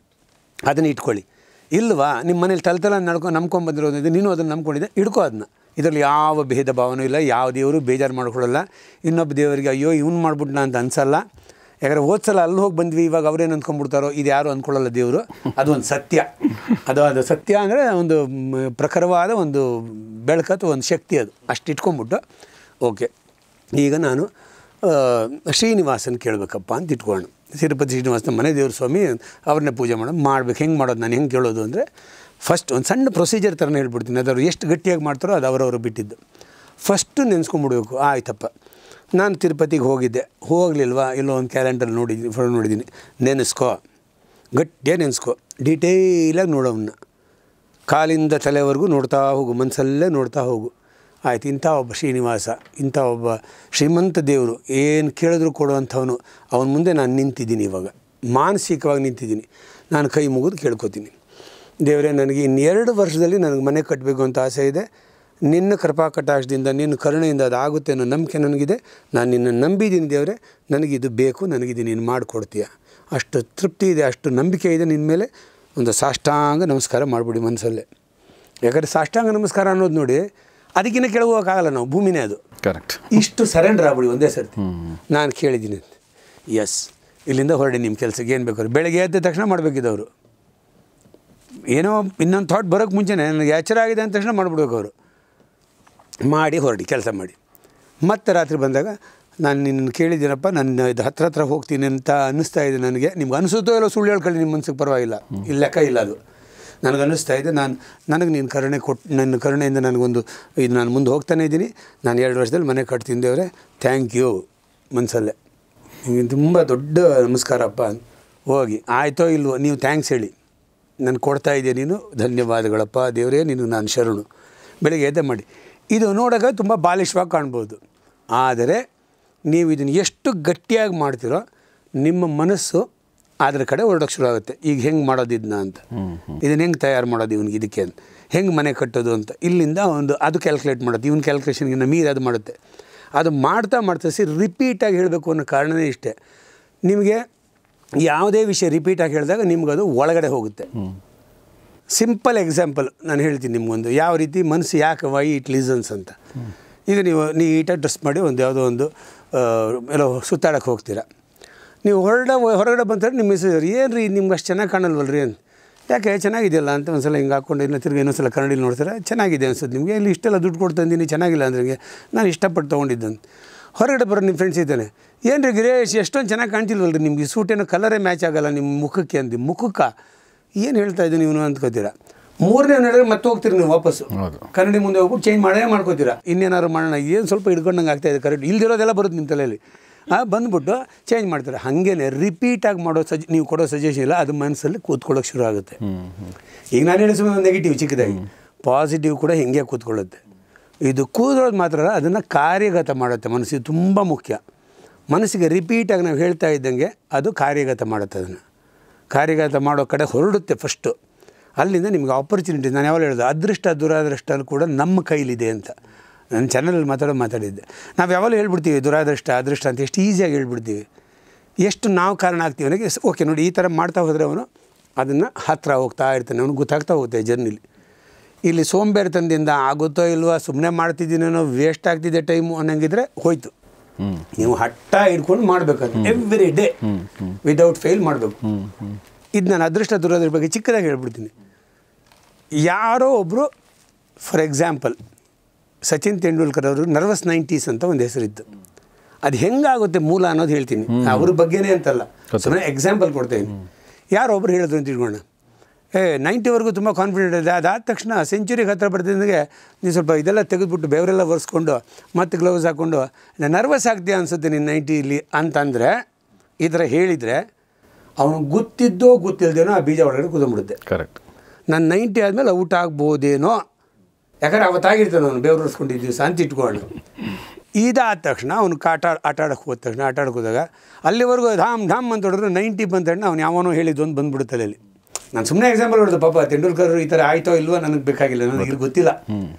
ಅದನ್ನ ಇಟ್ಕೊಳ್ಳಿ ಇಲ್ವಾ ನಿಮ್ಮ ಮನೇಲಿ ತಲತಲ ನಡ್ಕೊಂಡು ನಂಬ್ಕೊಂಬಂದಿರೋದಿದೆ ನೀನು ಅದನ್ನು ನಂಬ್ಕೊಂಡಿದ್ದೆ ಇಡ್ಕೋ ಅದನ್ನ ಇದರಲ್ಲಿ ಯಾವ ಭೇದ ಭಾವನೂ ಇಲ್ಲ ಯಾವ ದೇವರು ಬೇಜಾರು ಮಾಡ್ಕೊಳ್ಳಲ್ಲ ಇನ್ನೊಬ್ಬ ದೇವರಿಗೆ ಅಯ್ಯೋ ಇವ್ನು ಮಾಡ್ಬಿಟ್ನ ಅಂತ ಅನ್ಸಲ್ಲ ಯಾಕಂದರೆ ಹೋದ್ಸಲ ಅಲ್ಲಿ ಹೋಗಿ ಬಂದ್ವಿ ಇವಾಗ ಅವ್ರೇನು ಅಂದ್ಕೊಂಡ್ಬಿಡ್ತಾರೋ ಇದು ಯಾರು ಅಂದ್ಕೊಳ್ಳಲ್ಲ ದೇವರು ಅದು ಒಂದು ಸತ್ಯ ಅದು ಅದು ಸತ್ಯ ಅಂದರೆ ಒಂದು ಮ್, ಪ್ರಖರವಾದ ಒಂದು ಬೆಳಕು ಅಥವಾ ಒಂದು ಶಕ್ತಿ ಅದು ಅಷ್ಟು ಇಟ್ಕೊಂಡ್ಬಿಟ್ಟು ಓಕೆ ಈಗ ನಾನು ಆ, ಶ್ರೀನಿವಾಸನ್ ಕೇಳಬೇಕಪ್ಪ ಅಂತ ಇಟ್ಕೊಳ್ಳೋಣ ತಿರುಪತಿ ಶ್ರೀನಿವಾಸನ ಮನೆ ದೇವ್ರ ಸ್ವಾಮಿ ಅವ್ರನ್ನೇ ಪೂಜೆ ಮಾಡೋದು ಮಾಡ್ಬೇಕು ಹೆಂಗೆ ಮಾಡೋದು ನಾನು ಹೆಂಗೆ ಕೇಳೋದು ಅಂದರೆ ಫಸ್ಟ್ ಒಂದು ಸಣ್ಣ ಪ್ರೊಸೀಜರ್ ಥರನೇ ಹೇಳ್ಬಿಡ್ತೀನಿ ಅದವ್ರು ಎಷ್ಟು ಗಟ್ಟಿಯಾಗಿ ಮಾಡ್ತಾರೋ ಅದು ಅವರವರು ಬಿಟ್ಟಿದ್ದು ಫಸ್ಟು ನೆನೆಸ್ಕೊಂಬಿಡ್ಬೇಕು ಆಯ್ತಪ್ಪ ನಾನು ತಿರುಪತಿಗೆ ಹೋಗಿದ್ದೆ ಹೋಗಲಿಲ್ವಾ ಎಲ್ಲೋ ಒಂದು ಕ್ಯಾಲೆಂಡರ್ ನೋಡಿದ್ದೀನಿ ಫೋಟೋ ನೋಡಿದ್ದೀನಿ ನೆನೆಸ್ಕೋ ಗಟ್ಟಿಯಾಗಿ ನೆನೆಸ್ಕೋ ಡೀಟೇಲಾಗಿ ನೋಡೋವನ್ನ ಕಾಲಿಂದ ತಲೆವರೆಗೂ ನೋಡ್ತಾ ಹೋಗು ಮನಸ್ಸಲ್ಲೇ ನೋಡ್ತಾ ಹೋಗು ಆಯ್ತು ಇಂಥ ಒಬ್ಬ ಶ್ರೀನಿವಾಸ ಇಂಥ ಒಬ್ಬ ಶ್ರೀಮಂತ ದೇವರು ಏನು ಕೇಳಿದ್ರು ಕೊಡುವಂಥವನು ಅವನ ಮುಂದೆ ನಾನು ನಿಂತಿದ್ದೀನಿ ಇವಾಗ ಮಾನಸಿಕವಾಗಿ ನಿಂತಿದ್ದೀನಿ ನಾನು ಕೈ ಮುಗಿದು ಕೇಳ್ಕೊತೀನಿ ದೇವರೇ ನನಗೆ ಇನ್ನೆರಡು ವರ್ಷದಲ್ಲಿ ನನಗೆ ಮನೆ ಕಟ್ಟಬೇಕು ಅಂತ ಆಸೆ ಇದೆ ನಿನ್ನ ಕೃಪಾ ಕಟಾಕ್ಷದಿಂದ ನಿನ್ನ ಕರುಣೆಯಿಂದ ಅದಾಗುತ್ತೆ ಅನ್ನೋ ನಂಬಿಕೆ ನನಗಿದೆ ನಾನು ನಿನ್ನ ನಂಬಿದ್ದೀನಿ ದೇವರೇ ನನಗಿದು ಬೇಕು ನನಗಿದು ನೀನು ಮಾಡಿಕೊಡ್ತೀಯ ಅಷ್ಟು ತೃಪ್ತಿ ಇದೆ ಅಷ್ಟು ನಂಬಿಕೆ ಇದೆ ನಿನ್ನ ಮೇಲೆ ಒಂದು ಸಾಷ್ಟಾಂಗ ನಮಸ್ಕಾರ ಮಾಡಿಬಿಡಿ ಮನಸ್ಸಲ್ಲೇ ಯಾಕಂದರೆ ಸಾಷ್ಟಾಂಗ ನಮಸ್ಕಾರ ಅನ್ನೋದು ನೋಡಿ ಅದಕ್ಕಿಂತ ಕೆಳಗೆ ಹೋಗೋಕ್ಕಾಗಲ್ಲ ನಾವು ಭೂಮಿನೇ ಅದು ಕರೆಕ್ಟ್ ಇಷ್ಟು ಸರೆಂಡರ್ ಆಗ್ಬಿಡಿ ಒಂದೇ ಸರ್ತಿ ನಾನು ಕೇಳಿದ್ದೀನಿ ಎಸ್ ಇಲ್ಲಿಂದ ಹೊರಡಿ ನಿಮ್ಮ ಕೆಲಸಕ್ಕೆ ಏನು ಬೇಕಾದ್ರು ಬೆಳಗ್ಗೆ ಎದ್ದ ತಕ್ಷಣ ಮಾಡಬೇಕಿದ್ದವರು ಏನೋ ಇನ್ನೊಂದು ಥಾಟ್ ಬರೋಕ್ಕೆ ಮುಂಚೆನೇ ನನಗೆ ಎಚ್ಚರ ಆಗಿದೆ ಅಂದ ತಕ್ಷಣ ಮಾಡಿಬಿಡ್ಬೇಕು ಅವರು ಮಾಡಿ ಹೊರಡಿ ಕೆಲಸ ಮಾಡಿ ಮತ್ತೆ ರಾತ್ರಿ ಬಂದಾಗ ನಾನು ನಿನ್ನ ಕೇಳಿದ್ದೀನಪ್ಪ ನನ್ನ ಇದು ಹತ್ರ ಹತ್ರ ಹೋಗ್ತೀನಿ ಅಂತ ಅನ್ನಿಸ್ತಾ ಇದೆ ನನಗೆ ನಿಮ್ಗೆ ಅನಿಸುತ್ತೋ ಇಲ್ಲೋ ಸುಳ್ಳು ಹೇಳ್ಕೊಳ್ಳಿ ನಿಮ್ಮ ಮನ್ಸಿಗೆ ಪರವಾಗಿಲ್ಲ ಇಲ್ಲಿ ಲೆಕ್ಕ ಇಲ್ಲ ಅದು ನನಗೆ ಅನ್ನಿಸ್ತಾ ಇದೆ ನಾನು ನನಗೆ ನೀನು ಕರುಣೆ ಕೊಟ್ಟು ನನ್ನ ಕರುಣೆಯಿಂದ ನನಗೊಂದು ಇದು ನಾನು ಮುಂದೆ ಹೋಗ್ತಾನೆ ಇದ್ದೀನಿ ನಾನು ಎರಡು ವರ್ಷದಲ್ಲಿ ಮನೆ ಕಟ್ತೀನಿ ದೇವ್ರೆ ಥ್ಯಾಂಕ್ ಯು ಮನಸ್ಸಲ್ಲೇ ನಿಮಗೆ ತುಂಬ ದೊಡ್ಡ ನಮಸ್ಕಾರಪ್ಪ ಹೋಗಿ ಆಯ್ತೋ ಇಲ್ವೋ ನೀವು ಥ್ಯಾಂಕ್ಸ್ ಹೇಳಿ ನಾನು ಕೊಡ್ತಾ ಇದೆಯಾ ನೀನು ಧನ್ಯವಾದಗಳಪ್ಪ ದೇವರೇ ನೀನು ನಾನು ಶರಣು ಬೆಳಿಗ್ಗೆ ಎದ್ದೆ ಮಾಡಿ ಇದು ನೋಡೋಕೆ ತುಂಬ ಬಾಲಿಶವಾಗಿ ಕಾಣ್ಬೋದು ಆದರೆ ನೀವು ಇದನ್ನು ಎಷ್ಟು ಗಟ್ಟಿಯಾಗಿ ಮಾಡ್ತೀರೋ ನಿಮ್ಮ ಮನಸ್ಸು ಅದರ ಕಡೆ ಹೊರಡೋಕ್ಕೆ ಶುರು ಆಗುತ್ತೆ ಈಗ ಹೆಂಗೆ ಮಾಡೋದು ಇದನ್ನ ಅಂತ ಇದನ್ನು ಹೆಂಗೆ ತಯಾರು ಮಾಡೋದು ಇವನಿಗೆ ಇದಕ್ಕೆ ಅಂತ ಹೆಂಗೆ ಮನೆ ಕಟ್ಟೋದು ಅಂತ ಇಲ್ಲಿಂದ ಒಂದು ಅದು ಕ್ಯಾಲ್ಕುಲೇಟ್ ಮಾಡುತ್ತೆ ಇವನ್ ಕ್ಯಾಲ್ಕುಲೇಷನ್ಗಿನ್ನ ಮೀರಿ ಅದು ಮಾಡುತ್ತೆ ಅದು ಮಾಡ್ತಾ ಮಾಡ್ತಾ ಸಿ ರಿಪೀಟಾಗಿ ಹೇಳಬೇಕು ಅನ್ನೋ ಕಾರಣನೇ ಇಷ್ಟೇ ನಿಮಗೆ ಯಾವುದೇ ವಿಷಯ ರಿಪೀಟಾಗಿ ಹೇಳಿದಾಗ ನಿಮ್ಗದು ಒಳಗಡೆ ಹೋಗುತ್ತೆ ಸಿಂಪಲ್ ಎಕ್ಸಾಂಪಲ್ ನಾನು ಹೇಳ್ತೀನಿ ನಿಮಗೊಂದು ಯಾವ ರೀತಿ ಮನಸ್ಸು ಯಾಕೆ ವೈ ಇಟ್ ಲೀಸನ್ಸ್ ಅಂತ ಈಗ ನೀವು ನೀಟಾಗಿ ಡ್ರೆಸ್ ಮಾಡಿ ಒಂದು ಯಾವುದೋ ಒಂದು ಆ, ಎಲ್ಲೋ ಸುತ್ತಾಡಕ್ಕೆ ಹೋಗ್ತೀರಾ ನೀವು ಹೊರಡ ಹೊರಗಡೆ ಬಂತಾರೆ ನಿಮ್ಮ ಮಿಸ್ಸಸ್ ಏನು ರೀ ನಿಮ್ಗೆ ಅಷ್ಟು ಚೆನ್ನಾಗಿ ಕಾಣಲ್ವಲ್ರಿ ಅಂತ ಯಾಕೆ ಚೆನ್ನಾಗಿದೆಯಲ್ಲ ಅಂತ ಒಂದು ಸಲ ಹಿಂಗೆ ಹಾಕ್ಕೊಂಡು ಇನ್ನು ತಿರ್ಗಿ ಇನ್ನೊಂದು ಸಲ ಕನ್ನಡಿಲಿ ನೋಡ್ತಾರೆ ಚೆನ್ನಾಗಿದೆ ಅನ್ಸುತ್ತೆ ನಿಮಗೆ ಇಲ್ಲಿ ಇಷ್ಟೆಲ್ಲ ದುಡ್ಡು ಕೊಡ್ತಂದೀನಿ ಚೆನ್ನಾಗಿಲ್ಲ ಅಂದ್ರೆ ನಿಮಗೆ ನಾನು ಇಷ್ಟಪಟ್ಟು ತೊಗೊಂಡಿದ್ದಂತ ಹೊರಗಡೆ ಬರೋ ನಿಮ್ಮ ಫ್ರೆಂಡ್ಸ್ ಇದ್ದಾನೆ ಏನು ರೀ ಗಿರೀಶ್ ಎಷ್ಟೊಂದು ಚೆನ್ನಾಗಿ ಕಾಣ್ತಿಲ್ವಲ್ರಿ ನಿಮ್ಗೆ ಈ ಸೂಟೇನೋ ಕಲರೇ ಮ್ಯಾಚ್ ಆಗಲ್ಲ ನಿಮ್ಮ ಮುಖಕ್ಕೆ ಅಂದು ಮುಖಕ್ಕೆ ಏನು ಹೇಳ್ತಾ ಇದ್ದೀನಿ ನೀವು ಅಂದ್ಕೋತೀರಾ ಮೂರನೇ ನಡೆದ್ರೆ ಮತ್ತೆ ಹೋಗ್ತೀರಿ ನೀವು ವಾಪಸ್ಸು ಹೌದು. ಕನ್ನಡಿ ಮುಂದೆ ಹೋಗ್ಬಿಟ್ಟು ಚೇಂಜ್ ಮಾಡೇ ಮಾಡ್ಕೋತೀರಾ ಇನ್ನೇನಾದ್ರು ಮಾಡೋಣ ಏನು ಸ್ವಲ್ಪ ಹಿಡ್ಕೊಂಡಂಗೆ ಆಗ್ತಾ ಇದೆ ಕರೆಕ್ಟ್ ಇಲ್ದಿರೋದೆಲ್ಲ ಬರುತ್ತೆ ನಿಮ್ಮ ತಲೆಯಲ್ಲಿ ಆ, ಬಂದ್ಬಿಟ್ಟು ಚೇಂಜ್ ಮಾಡ್ತಾರೆ ಹಾಗೇನೆ ರಿಪೀಟಾಗಿ ಮಾಡೋ ಸಜ್ ನೀವು ಕೊಡೋ ಸಜೆಷನ್ ಇಲ್ಲ ಅದು ಮನಸ್ಸಲ್ಲಿ ಕೂತ್ಕೊಳ್ಳೋಕೆ ಶುರು ಆಗುತ್ತೆ ಈಗ ನಾನು ಹೇಳಿದ ಸುಮ್ಮನೆ ನೆಗೆಟಿವ್ ಚಿಕ್ಕದಾಗಿ ಪಾಸಿಟಿವ್ ಕೂಡ ಹಿಂಗೆ ಕೂತ್ಕೊಳ್ಳುತ್ತೆ ಇದು ಕೂದೋದು ಮಾತ್ರ ಅಲ್ಲ ಅದನ್ನು ಕಾರ್ಯಗತ ಮಾಡುತ್ತೆ ಮನಸ್ಸಿಗೆ ತುಂಬ ಮುಖ್ಯ ಮನಸ್ಸಿಗೆ ರಿಪೀಟಾಗಿ ನಾವು ಹೇಳ್ತಾ ಇದ್ದಂಗೆ ಅದು ಕಾರ್ಯಗತ ಮಾಡುತ್ತೆ ಅದನ್ನು ಕಾರ್ಯಗತ ಮಾಡೋ ಕಡೆ ಹೊರಡುತ್ತೆ ಫಸ್ಟು ಅಲ್ಲಿಂದ ನಿಮಗೆ ಆಪರ್ಚುನಿಟಿ ನಾನು ಯಾವಾಗ ಹೇಳಿದೆ ಅದೃಷ್ಟ ದುರಾದೃಷ್ಟ ಕೂಡ ನಮ್ಮ ಕೈಲಿದೆ ಅಂತ ನಾನು ಚಾನಲಲ್ಲಿ ಮಾತಾಡೋ ಮಾತಾಡಿದ್ದೆ ನಾವು ಯಾವಾಗಲೂ ಹೇಳ್ಬಿಡ್ತೀವಿ ದುರಾದೃಷ್ಟ ಅದೃಷ್ಟ ಅಂತ ಎಷ್ಟು ಈಸಿಯಾಗಿ ಹೇಳ್ಬಿಡ್ತೀವಿ ಎಷ್ಟು ನಾವು ಕಾರಣ ಆಗ್ತೀವಿ ನನಗೆ ಓಕೆ ನೋಡಿ ಈ ಥರ ಮಾಡ್ತಾ ಹೋದರೆ ಅವನು ಅದನ್ನು ಹತ್ತಿರ ಹೋಗ್ತಾ ಇರ್ತಾನೆ ಅವನು ಗೊತ್ತಾಗ್ತಾ ಹೋಗುತ್ತೆ ಜರ್ನಿಲಿ ಇಲ್ಲಿ ಸೋಂಬೇರಿತನದಿಂದ ಆಗುತ್ತೋ ಇಲ್ವೋ ಸುಮ್ಮನೆ ಮಾಡ್ತಿದ್ದೀನೇನೋ ವೇಸ್ಟ್ ಆಗ್ತಿದೆ ಟೈಮು ಅನ್ನಂಗಿದ್ರೆ ಹೋಯ್ತು ನೀವು ಹಟ್ಟ ಹಿಡ್ಕೊಂಡು ಮಾಡಬೇಕು ಎವ್ರಿ ಡೇ ವಿದೌಟ್ ಫೇಲ್ ಮಾಡಬೇಕು ಇದು ನಾನು ಅದೃಷ್ಟ ದುರೋದ್ರ ಬಗ್ಗೆ ಚಿಕ್ಕದಾಗಿ ಹೇಳ್ಬಿಡ್ತೀನಿ ಯಾರೋ ಒಬ್ಬರು ಫಾರ್ ಎಕ್ಸಾಂಪಲ್ ಸಚಿನ್ ತೆಂಡೂಲ್ಕರ್ ಅವರು ನರ್ವಸ್ ನೈಂಟೀಸ್ ಅಂತ ಒಂದು ಹೆಸರಿತ್ತು ಅದು ಹೆಂಗಾಗುತ್ತೆ ಮೂಲ ಅನ್ನೋದು ಹೇಳ್ತೀನಿ ಅವ್ರ ಬಗ್ಗೆನೇ ಅಂತಲ್ಲ ಸುಮ್ಮನೆ ಎಕ್ಸಾಂಪಲ್ ಕೊಡ್ತೇನೆ ಯಾರೋ ಒಬ್ರು ಹೇಳಿದ್ರು ಅಂತ ತಿಳ್ಕೊಳ್ಳೋಣ ಏ ನೈಂಟಿವರೆಗೂ ತುಂಬ ಕಾನ್ಫಿಡೆಂಟ್ ಇದೆ ಅದಾದ ತಕ್ಷಣ ಸೆಂಚುರಿಗೆ ಹತ್ರ ಬರ್ತಿದ್ದಂಗೆ ನೀವು ಸ್ವಲ್ಪ ಇದೆಲ್ಲ ತೆಗೆದುಬಿಟ್ಟು ಬೆವರೆಲ್ಲ ಒರೆಸ್ಕೊಂಡು ಮತ್ತೆ ಗ್ಲೌಸ್ ಹಾಕ್ಕೊಂಡು ನರ್ವಸ್ ಆಗ್ತೀಯ ಅನಿಸುತ್ತೆ ನೀನು ನೈಂಟಿಲಿ ಅಂತಂದರೆ ಈ ಥರ ಹೇಳಿದರೆ ಅವನು ಗೊತ್ತಿದ್ದೋ ಗೊತ್ತಿಲ್ಲದೇನೋ ಆ ಬೀಜ ಒಳಗಡೆ ಕೂತ್ಕೊಂಡ್ಬಿಡುತ್ತೆ ಕರೆಕ್ಟ್ ನಾನು ನೈಂಟಿ ಆದಮೇಲೆ ಔಟ್ ಆಗ್ಬೋದೇನೋ ಯಾಕಂದ್ರೆ ಅವತ್ತಾಗಿರ್ತಾನೆ ಅವನು ಬೆವರು ಹೊರಿಸ್ಕೊಂಡಿದ್ದ ದಿವಸ ಅಂತ ಇಟ್ಕೊಂಡು ಇದಾದ ತಕ್ಷಣ ಅವನು ಆಟ ಆಟ ಆಡೋಕೆ ಹೋದ ತಕ್ಷಣ ಆಟ ಆಡೋಕೆ ಹೋದಾಗ ಅಲ್ಲಿವರೆಗೂ ಧಾಮ್ ಧಾಮ್ ಅಂತ ಹೊಡೆದ್ರು ನೈಂಟಿ ಬಂದ ತಕ್ಷಣ ಅವ್ನು ಯಾವನೋ ಹೇಳಿದ್ದು ಒಂದು ಬಂದ್ಬಿಡುತ್ತೆ ಅಲ್ಲಿ ನಾನು ಸುಮ್ಮನೆ ಎಕ್ಸಾಂಪಲ್ ಹೊಡೆದು ಪಾಪ ತೆಂಡೂಲ್ಕರ್ ಈ ಥರ ಆಯ್ತೋ ಇಲ್ವೋ ನನಗೆ ಬೇಕಾಗಿಲ್ಲ ನನಗೆ ಇದು ಗೊತ್ತಿಲ್ಲ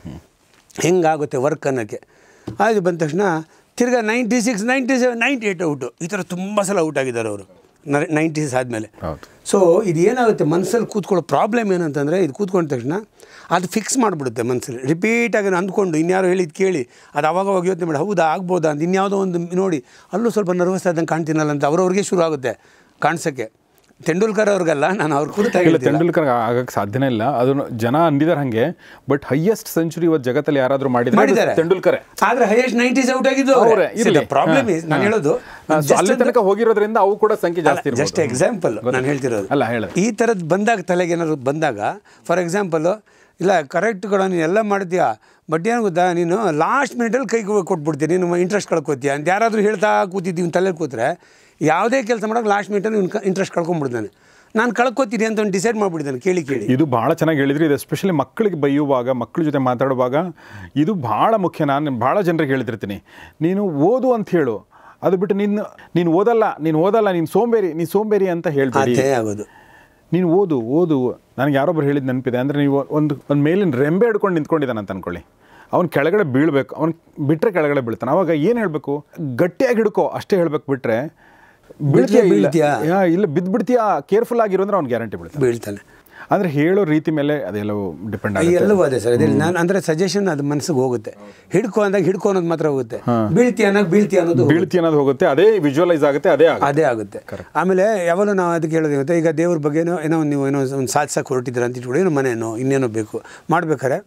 ಹೆಂಗಾಗುತ್ತೆ ವರ್ಕ್ ಅನ್ನೋಕ್ಕೆ ಅದು ಬಂದ ತಕ್ಷಣ ತಿರ್ಗಾ ninety six ninety seven ninety eight out ಈ ಥರ ತುಂಬ ಸಲ ಔಟ್ ಆಗಿದ್ದಾರೆ ಅವರು ನೈಂಟೀಸ್ ಆದಮೇಲೆ ಹೌದು ಸೊ ಇದು ಏನಾಗುತ್ತೆ ಮನಸ್ಸಲ್ಲಿ ಕೂತ್ಕೊಳ್ಳೋ ಪ್ರಾಬ್ಲಮ್ ಏನಂತಂದರೆ ಇದು ಕೂತ್ಕೊಂಡ ತಕ್ಷಣ ಅದು ಫಿಕ್ಸ್ ಮಾಡಿಬಿಡುತ್ತೆ ಮನಸ್ಸಲ್ಲಿ ರಿಪೀಟಾಗಿ ಅಂದ್ಕೊಂಡು ಇನ್ಯಾರು ಹೇಳಿದ್ದು ಕೇಳಿ ಅದು ಅವಾಗ ಅವಾಗ ಯೋಚನೆ ಮಾಡಿ ಹೌದಾ ಆಗ್ಬೋದಾ ಅಂತ ಇನ್ಯಾವುದೋ ಒಂದು ನೋಡಿ ಅಲ್ಲೂ ಸ್ವಲ್ಪ ನರ್ವಸ್ ಆದಂಗೆ ಕಾಣ್ತೀನಲ್ಲ ಅಂತ ಅವ್ರವ್ರಿಗೆ ಶುರು ಆಗುತ್ತೆ ಕಾಣಿಸೋಕ್ಕೆ ತೆಂಡೂಲ್ಕರ್ ಅವ್ರಿಗಲ್ಲ ನಾನು ಅವ್ರ ಕುರಿತಾಗಿ ಇಲ್ಲ ತೆಂಡೂಲ್ಕರ್ ಆಗಕ್ಕೆ ಸಾಧ್ಯನೇ ಇಲ್ಲ ಅದನ್ನು ಜನ ಅಂದಿದ್ದಾರೆ ಹಂಗೆ ಬಟ್ ಹೈಯೆಸ್ಟ್ ಸೆಂಚುರಿ ಇವತ್ತು ಜಗತ್ತಲ್ಲಿ ಯಾರಾದರೂ ಮಾಡಿದ್ರೆ ಮಾಡಿದ್ದಾರೆ ಅದು ತೆಂಡೂಲ್ಕರೇ ಆದ್ರೆ ಹೈಯೆಸ್ಟ್ ನೈಂಟೀಸ್ ಔಟ್ ಆಗಿದ್ದು ಅವ್ರೇ, ಇರ್ಲಿ. ಪ್ರಾಬ್ಲಮ್ ನಾನು ಹೇಳೋದು ಸೊ ಅಲ್ಲಿ ತನಕ ಹೋಗಿರೋದ್ರಿಂದ ಅವು ಕೂಡ ಸಂಖ್ಯೆ ಜಾಸ್ತಿ ಇರ್ಬೋದು. ಜಸ್ಟ್ ಎಕ್ಸಾಂಪಲ್ ನಾನು ಹೇಳ್ತಿರೋದು ಅಲ್ಲ ಹೇಳ ಈ ಥರದ್ದು ಬಂದಾಗ ತಲೆಗೆ ಏನಾದ್ರು ಬಂದಾಗ ಫಾರ್ ಎಕ್ಸಾಂಪಲು ಇಲ್ಲ ಕರೆಕ್ಟ್ ಕಡ ನೀನು ಎಲ್ಲ ಮಾಡ್ತೀಯಾ ಬಟ್ ಏನು ಗೊತ್ತಾ ನೀನು ಲಾಸ್ಟ್ ಮಿನಿಟಲ್ಲಿ ಕೈ ಕೊಟ್ಬಿಡ್ತೀಯ ನೀನು ಇಂಟ್ರೆಸ್ಟ್ ಕಳ್ಕೊತೀಯ ಅಂತ ಯಾರಾದರೂ ಹೇಳ್ತಾ ಕೂತಿದ್ದೀವಿ ತಲೆ ಕೂತ್ರೆ ಯಾವುದೇ ಕೆಲಸ ಮಾಡೋಕೆ ಲಾಸ್ಟ್ ಮಿನಿಟಲ್ಲಿ ಇವ್ನು ಇಂಟ್ರೆಸ್ಟ್ ಕಳ್ಕೊಂಡ್ಬಿಡ್ತಾನೆ ನಾನು ಕಳ್ಕೊತೀನಿ ಅಂತ ಅವ್ನು ಡಿಸೈಡ್ ಮಾಡಿಬಿಡ್ತಾನೆ ಕೇಳಿ ಕೇಳಿ ಇದು ಭಾಳ ಚೆನ್ನಾಗಿ ಹೇಳಿದ್ರಿ ಇದು ಎಸ್ಪೆಷಲಿ ಮಕ್ಕಳಿಗೆ ಬೈಯುವಾಗ ಮಕ್ಕಳ ಜೊತೆ ಮಾತಾಡುವಾಗ ಇದು ಭಾಳ ಮುಖ್ಯ ನಾನು ಭಾಳ ಜನರಿಗೆ ಹೇಳ್ತಿರ್ತೀನಿ ನೀನು ಓದು ಅಂತ ಹೇಳು ಅದು ಬಿಟ್ಟು ನೀನು ನೀನು ಓದಲ್ಲ ನೀನು ಓದಲ್ಲ ನೀನು ಸೋಂಬೇರಿ ನೀನು ಸೋಂಬೇರಿ ಅಂತ ಹೇಳ್ಬೇಡಿ ಅದೇ ಆಗೋದು ನೀನು ಓದು ಓದು ನನಗೆ ಯಾರೊಬ್ಬರು ಹೇಳಿದ ನೆನಪಿದೆ ಅಂದರೆ ನೀವು ಒಂದು ಒಂದು ಮೇಲಿನ ರೆಂಬೆ ಹಿಡ್ಕೊಂಡು ನಿಂತ್ಕೊಂಡಿದ್ದಾನೆ ಅಂತ ಅನ್ಕೊಳ್ಳಿ ಅವ್ನು ಕೆಳಗಡೆ ಬೀಳಬೇಕು ಅವ್ನು ಬಿಟ್ಟರೆ ಕೆಳಗಡೆ ಬೀಳ್ತಾನೆ ಅವಾಗ ಏನು ಹೇಳಬೇಕು ಗಟ್ಟಿಯಾಗಿ ಹಿಡ್ಕೋ ಅಷ್ಟೇ ಹೇಳ್ಬೇಕು ಬಿಟ್ಟರೆ ಬೀಳ್ತೀಯಾ ಇಲ್ಲ ಬೀಳ್ತೀಯಾ? ಯಾ, ಇಲ್ಲ ಬಿದ್ದು ಬಿಡ್ತೀಯಾ ಕೇರ್ಫುಲ್ ಆಗಿರೋ ಅಂದ್ರೆ ಅವ್ನು ಗ್ಯಾರಂಟಿ ಬೀಳ್ತಾನೆ ಬೀಳ್ತಾನೆ ಅಂದರೆ ಹೇಳೋ ರೀತಿ ಮೇಲೆ ಅದೆಲ್ಲವೂ ಡಿಪೆಂಡ್ ಆಗುತ್ತೆ ಎಲ್ಲವೂ ಅದೇ ಸರ್ ಅದೇ ನಾನು ಅಂದರೆ ಸಜೆಷನ್ ಅದು ಮನಸ್ಸಿಗೆ ಹೋಗುತ್ತೆ ಹಿಡ್ಕೊ ಅಂದಾಗ ಹಿಡ್ಕೊ ಅನ್ನೋದು ಮಾತ್ರ ಹೋಗುತ್ತೆ ಬೀಳ್ತಿ ಅನ್ನೋದು ಬೀಳ್ತಿ ಅನ್ನೋದು ಹೋಗುತ್ತೆ. ಬೀಳ್ತಿ ಅನ್ನೋದು ಹೋಗುತ್ತೆ ಅದೇ ವಿಜುವಲೈಸ್ ಆಗುತ್ತೆ ಅದೇ ಆಗುತ್ತೆ ಅದೇ ಆಗುತ್ತೆ ಆಮೇಲೆ ಯಾವಾಗಲೂ ನಾವು ಅದಕ್ಕೆ ಹೇಳೋದು ಗೊತ್ತಾ ಈಗ ದೇವ್ರ ಬಗ್ಗೆನೋ ಏನೋ ಒಂದು ನೀವು ಏನೋ ಒಂದು ಸಾಧಿಸಕ್ಕೆ ಹೊರಟಿದ್ದೀರ ಅಂತ ಇಟ್ಕೊಳ್ಳಿ ಏನೋ ಮನೇನೋ ಇನ್ನೇನೋ ಬೇಕು ಮಾಡ್ಬೇಕಾರೆ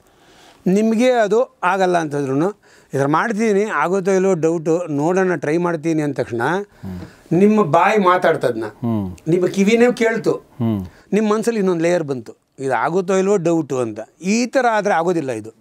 ನಿಮಗೆ ಅದು ಆಗಲ್ಲ ಅಂತಂದ್ರೂ ಇದ್ರ ಮಾಡ್ತೀನಿ ಆಗುತ್ತೋ ಇಲ್ಲೋ ಡೌಟು ನೋಡೋಣ ಟ್ರೈ ಮಾಡ್ತೀನಿ ಅಂದ ತಕ್ಷಣ ನಿಮ್ಮ ಬಾಯಿ ಮಾತಾಡ್ತದನ್ನ ನಿಮ್ಮ ಕಿವಿನೇ ಕೇಳ್ತು ನಿಮ್ಮ ಮನಸ್ಸಲ್ಲಿ ಇನ್ನೊಂದು ಲೇಯರ್ ಬಂತು ಇದು ಆಗುತ್ತೋ ಇಲ್ವೋ ಡೌಟು ಅಂತ ಈ ಥರ ಆದರೆ ಆಗೋದಿಲ್ಲ ಇದು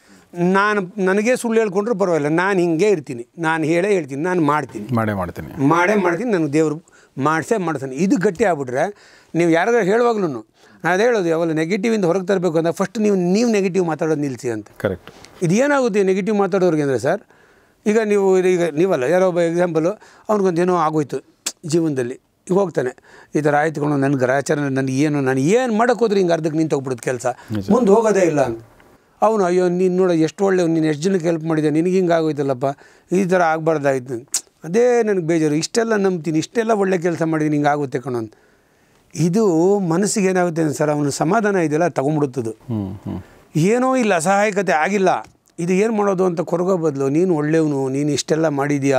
ನಾನು ನನಗೆ ಸುಳ್ಳು ಹೇಳ್ಕೊಂಡ್ರೂ ಪರವಾಗಿಲ್ಲ ನಾನು ಹಿಂಗೆ ಇರ್ತೀನಿ ನಾನು ಹೇಳೇ ಹೇಳ್ತೀನಿ ನಾನು ಮಾಡ್ತೀನಿ ಮಾಡೇ ಮಾಡ್ತೀನಿ ಮಾಡೇ ಮಾಡ್ತೀನಿ ನನಗೆ ದೇವರು ಮಾಡಿಸೇ ಮಾಡ್ತಾನೆ ಇದು ಗಟ್ಟಿ ಆಗ್ಬಿಟ್ರೆ ನೀವು ಯಾರಾದ್ರೂ ಹೇಳುವಾಗ್ಲೂ ನಾನು ಅದೇ ಹೇಳೋದು ಯಾವಾಗ ನೆಗೆಟಿವಿಂದ ಹೊರಗೆ ತರಬೇಕು ಅಂದರೆ ಫಸ್ಟ್ ನೀವು ನೀವು ನೆಗೆಟಿವ್ ಮಾತಾಡೋದು ನಿಲ್ಲಿಸಿ ಅಂತ ಕರೆಕ್ಟ್ ಇದು ಏನಾಗುತ್ತೆ ನೆಗೆಟಿವ್ ಮಾತಾಡೋರಿಗೆ ಅಂದರೆ ಸರ್ ಈಗ ನೀವು ಇದು ಈಗ ನೀವಲ್ಲ ಯಾರೋ ಒಬ್ಬ ಎಕ್ಸಾಂಪಲು ಅವ್ನಿಗೊಂದು ಏನೋ ಆಗೋಯ್ತು ಜೀವನದಲ್ಲಿ ಈಗ ಹೋಗ್ತಾನೆ ಈ ಥರ ಆಯ್ತು ಕಣೋ ನನ್ನ ಗ್ರಾಚಾರ ನನಗೆ ಏನು ನಾನು ಏನು ಮಾಡೋಕೆ ಹೋದ್ರೆ ಹಿಂಗೆ ಅರ್ಧಕ್ಕೆ ನಿಂತು ಹೋಗ್ಬಿಡುತ್ತೆ ಕೆಲಸ ಮುಂದೆ ಹೋಗೋದೇ ಇಲ್ಲ ಅಂತ ಅವನು ಅಯ್ಯೋ ನೀನು ನೋಡೋ ಎಷ್ಟು ಒಳ್ಳೆ ನೀನು ಎಷ್ಟು ಜನಕ್ಕೆ ಹೆಲ್ಪ್ ಮಾಡಿದೆ ನಿನಗೆ ಹಿಂಗೆ ಆಗೋಯ್ತಲ್ಲಪ್ಪ ಈ ಥರ ಆಗಬಾರ್ದಾಯ್ತು ಅದೇ ನನಗೆ ಬೇಜಾರು ಇಷ್ಟೆಲ್ಲ ನಂಬ್ತೀನಿ ಇಷ್ಟೆಲ್ಲ ಒಳ್ಳೆ ಕೆಲಸ ಮಾಡಿದ್ದೀನಿ ಹಿಂಗೆ ಆಗುತ್ತೆ ಕಣೋ ಅಂತ ಇದು ಮನಸ್ಸಿಗೆ ಏನಾಗುತ್ತೆ ಅಂದ್ರೆ ಸರ್ ಅವನು ಸಮಾಧಾನ ಇದೆಯಲ್ಲ ತಗೊಂಬಿಡುತ್ತದು ಹ್ಞೂ ಹ್ಞೂ ಏನೋ ಇಲ್ಲ ಅಸಹಾಯಕತೆ ಆಗಿಲ್ಲ ಇದು ಏನು ಮಾಡೋದು ಅಂತ ಕೊರಗೋ ಬದಲು ನೀನು ಒಳ್ಳೆಯವನು ನೀನು ಇಷ್ಟೆಲ್ಲ ಮಾಡಿದ್ಯಾ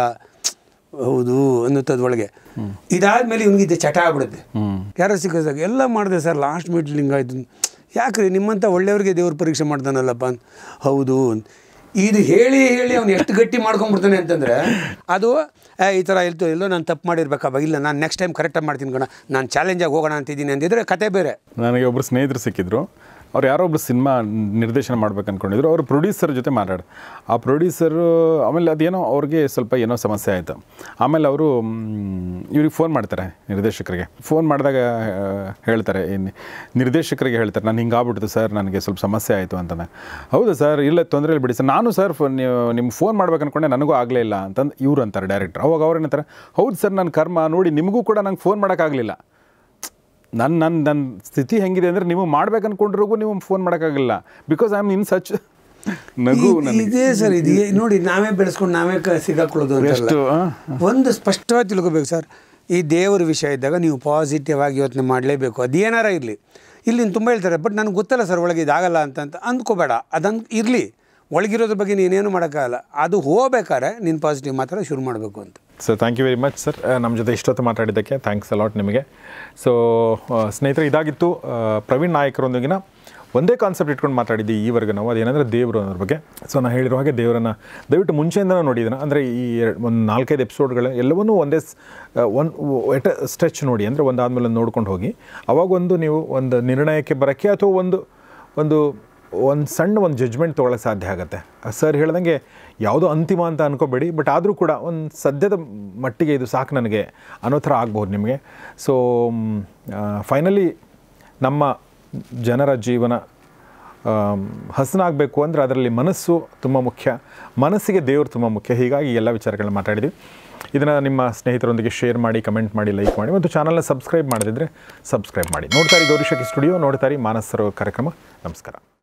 ಹೌದು ಅನ್ನುತ್ತದೆ ಒಳಗೆ ಇದಾದ್ಮೇಲೆ ಇವನಿಗೆ ಚಟ ಆಗ್ಬಿಡುತ್ತೆ ಯಾರೋ ಸಿಕ್ಕಿದಾಗ ಎಲ್ಲ ಮಾಡಿದೆ ಸರ್ ಲಾಸ್ಟ್ ಮೀಟ್ಲಿ ಹಿಂಗಾಯ್ತು ಯಾಕ್ರಿ ನಿಮ್ಮಂಥ ಒಳ್ಳೆಯವ್ರಿಗೆ ದೇವ್ರ ಪರೀಕ್ಷೆ ಮಾಡ್ತಾನಲ್ಲಪ್ಪ ಅಂತ ಹೌದು ಅಂತ. ಇದು ಹೇಳಿ ಹೇಳಿ ಅವ್ನು ಎಷ್ಟು ಗಟ್ಟಿ ಮಾಡ್ಕೊಂಡ್ಬಿಡ್ತಾನೆ ಅಂತಂದರೆ ಅದು ಏ, ಈ ಥರ ಇಲ್ತು ಎಲ್ಲೋ ನಾನು ತಪ್ಪು ಮಾಡಿರ್ಬೇಕಪ್ಪ ಇಲ್ಲ ನಾನು ನೆಕ್ಸ್ಟ್ ಟೈಮ್ ಕರೆಕ್ಟಾಗಿ ಮಾಡ್ತೀನಿ ಕಣ ನಾನು ಚಾಲೆಂಜಾಗಿ ಹೋಗೋಣ ಅಂತಿದ್ದೀನಿ ಅಂತಿದ್ರೆ ಕತೆ ಬೇರೆ ನನಗೆ ಒಬ್ಬರು ಸ್ನೇಹಿತರು ಸಿಕ್ಕಿದ್ರು ಅವ್ರು ಯಾರೋ ಒಬ್ರು ಸಿನಿಮಾ ನಿರ್ದೇಶನ ಮಾಡ್ಬೇಕು ಅಂದ್ಕೊಂಡಿದ್ರು ಅವರು ಪ್ರೊಡ್ಯೂಸರ್ ಜೊತೆ ಮಾತಾಡ ಆ ಪ್ರೊಡ್ಯೂಸರು ಆಮೇಲೆ ಅದೇನೋ ಅವ್ರಿಗೆ ಸ್ವಲ್ಪ ಏನೋ ಸಮಸ್ಯೆ ಆಯಿತು ಆಮೇಲೆ ಅವರು ಇವ್ರಿಗೆ ಫೋನ್ ಮಾಡ್ತಾರೆ ನಿರ್ದೇಶಕರಿಗೆ ಫೋನ್ ಮಾಡಿದಾಗ ಆ, ಹೇಳ್ತಾರೆ ಇನ್ನು ನಿರ್ದೇಶಕರಿಗೆ ಹೇಳ್ತಾರೆ ನಾನು ಹಿಂಗೆ ಆಗ್ಬಿಡ್ತು ಸರ್ ನನಗೆ ಸ್ವಲ್ಪ ಸಮಸ್ಯೆ ಆಯಿತು ಅಂತಂದ ಹೌದಾ ಸರ್ ಇಲ್ಲ ತೊಂದರೆ ಇಲ್ಲ ಬಿಡಿ ಸರ್ ನಾನು ಸರ್ ನೀವು ನಿಮ್ಗೆ ಫೋನ್ ಮಾಡ್ಬೇಕು ಅನ್ಕೊಂಡೆ ನನಗೂ ಆಗಲೇ ಇಲ್ಲ ಅಂತಂದು ಇವ್ರು ಅಂತಾರೆ ಡೈರೆಕ್ಟರ್ ಅವಾಗ ಅವ್ರು ಏನಂತಾರೆ ಹೌದು ಸರ್ ನನ್ನ ಕರ್ಮ ನೋಡಿ ನಿಮಗೂ ಕೂಡ ನಂಗೆ ಫೋನ್ ಮಾಡೋಕ್ಕಾಗಲಿಲ್ಲ ನನ್ನ ನನ್ನ ನನ್ನ ಸ್ಥಿತಿ ಹೆಂಗಿದೆ ಅಂದರೆ ನೀವು ಮಾಡ್ಬೇಕು ಅನ್ಕೊಂಡ್ರಿಗೂ ನೀವು ಫೋನ್ ಮಾಡೋಕ್ಕಾಗಲ್ಲ because I am in such ನಗು ಇದ್- ಇದೇ ಸರ್ ಇದು ನೋಡಿ ನಾವೇ ಬೆಳೆಸ್ಕೊಂಡು ನಾವೇ ಕ- ಸಿಗಾಕೊಳ್ಳೋದು ಅಂತಲ್ಲ. ಎಷ್ಟು ಆ? ಒಂದು ಸ್ಪಷ್ಟವಾಗಿ ತಿಳ್ಕೊಬೇಕು ಸರ್ ಈ ದೇವರ ವಿಷಯ ಇದ್ದಾಗ ನೀವು ಪಾಸಿಟಿವ್ ಆಗಿ ಯೋಚನೆ ಮಾಡಲೇಬೇಕು ಅದೇನಾರ ಇರಲಿ ಇಲ್ಲಿ ತುಂಬ ಹೇಳ್ತಾರೆ ಬಟ್ ನನಗೆ ಗೊತ್ತಲ್ಲ ಸರ್ ಒಳಗೆ ಇದಾಗಲ್ಲ ಅಂತ ಅಂತ ಅಂದ್ಕೋಬೇಡ ಅದನ್ನು ಇರಲಿ ಒಳಗಿರೋದ್ರ ಬಗ್ಗೆ ನೀನೇನು ಮಾಡೋಕ್ಕಾಗಲ್ಲ ಅದು ಹೋಗ್ಬೇಕಾದ್ರೆ ನೀನು ಪಾಸಿಟಿವ್ ಮಾತ್ರ ಶುರು ಮಾಡಬೇಕು ಅಂತ so thank you very much sir ನಮ್ಮ ಜೊತೆ ಇಷ್ಟೊತ್ತು ಮಾತಾಡಿದ್ದಕ್ಕೆ ಥ್ಯಾಂಕ್ಸ್ ಅಲಾಟ್ ನಿಮಗೆ ಸೊ ಸ್ನೇಹಿತರೆ ಇದಾಗಿತ್ತು ಆ, ಪ್ರವೀಣ್ ನಾಯಕರೊಂದಿಗಿನ ಒಂದೇ ಕಾನ್ಸೆಪ್ಟ್ ಇಟ್ಕೊಂಡು ಮಾತಾಡಿದ್ದು ಈವರೆಗೆ ನಾವು ಅದೇನೆಂದರೆ ದೇವರು ಅನ್ನೋದ್ರ ಬಗ್ಗೆ ಸೊ ನಾನು ಹೇಳಿರೋ ಹಾಗೆ ದೇವರನ್ನು ದಯವಿಟ್ಟು ಮುಂಚೆಯಿಂದನೂ ನೋಡಿದ್ದೀನಿ ಅಂದರೆ ಈ ಎರಡು ಒಂದು ನಾಲ್ಕೈದು ಎಪಿಸೋಡ್ಗಳು ಎಲ್ಲವನ್ನೂ ಒಂದೇ ಒನ್ ಎಟ್ ಸ್ಟ್ರೆಚ್ ನೋಡಿ ಅಂದರೆ ಒಂದಾದ್ಮೇಲೆ ಒಂದು ನೋಡ್ಕೊಂಡು ಹೋಗಿ ಅವಾಗ ಒಂದು ನೀವು ಒಂದು ನಿರ್ಣಯಕ್ಕೆ ಬರೋಕ್ಕೆ ಅಥವಾ ಒಂದು ಒಂದು ಒಂದು ಸಣ್ಣ ಒಂದು ಜಜ್ಮೆಂಟ್ ತೊಗೊಳಕ್ಕೆ ಸಾಧ್ಯ ಆಗುತ್ತೆ ಸರ್ ಹೇಳ್ದಂಗೆ ಯಾವುದೋ ಅಂತಿಮ ಅಂತ ಅನ್ಕೋಬೇಡಿ ಬಟ್ ಆದರೂ ಕೂಡ ಒಂದು ಸದ್ಯದ ಮಟ್ಟಿಗೆ ಇದು ಸಾಕು ನನಗೆ ಅನ್ನೋ ಥರ ಆಗ್ಬೋದು ನಿಮಗೆ ಸೊ ಫೈನಲಿ ನಮ್ಮ ಜನರ ಜೀವನ ಆಮ್, ಹಸನಾಗಬೇಕು ಅಂದರೆ ಅದರಲ್ಲಿ ಮನಸ್ಸು ತುಂಬ ಮುಖ್ಯ ಮನಸ್ಸಿಗೆ ದೇವರು ತುಂಬ ಮುಖ್ಯ ಹೀಗಾಗಿ ಎಲ್ಲ ವಿಚಾರಗಳನ್ನ ಮಾತಾಡಿದ್ವಿ ಇದನ್ನು ನಿಮ್ಮ ಸ್ನೇಹಿತರೊಂದಿಗೆ ಶೇರ್ ಮಾಡಿ ಕಮೆಂಟ್ ಮಾಡಿ ಲೈಕ್ ಮಾಡಿ ಮತ್ತು ಚಾನಲ್ನ ಸಬ್ಸ್ಕ್ರೈಬ್ ಮಾಡದಿದ್ದರೆ ಸಬ್ಸ್ಕ್ರೈಬ್ ಮಾಡಿ ನೋಡ್ತಾರೆ ಗೌರಿಶಕಿ ಸ್ಟುಡಿಯೋ ನೋಡ್ತಾರೆ ಮಾನಸರು ಕಾರ್ಯಕ್ರಮ ನಮಸ್ಕಾರ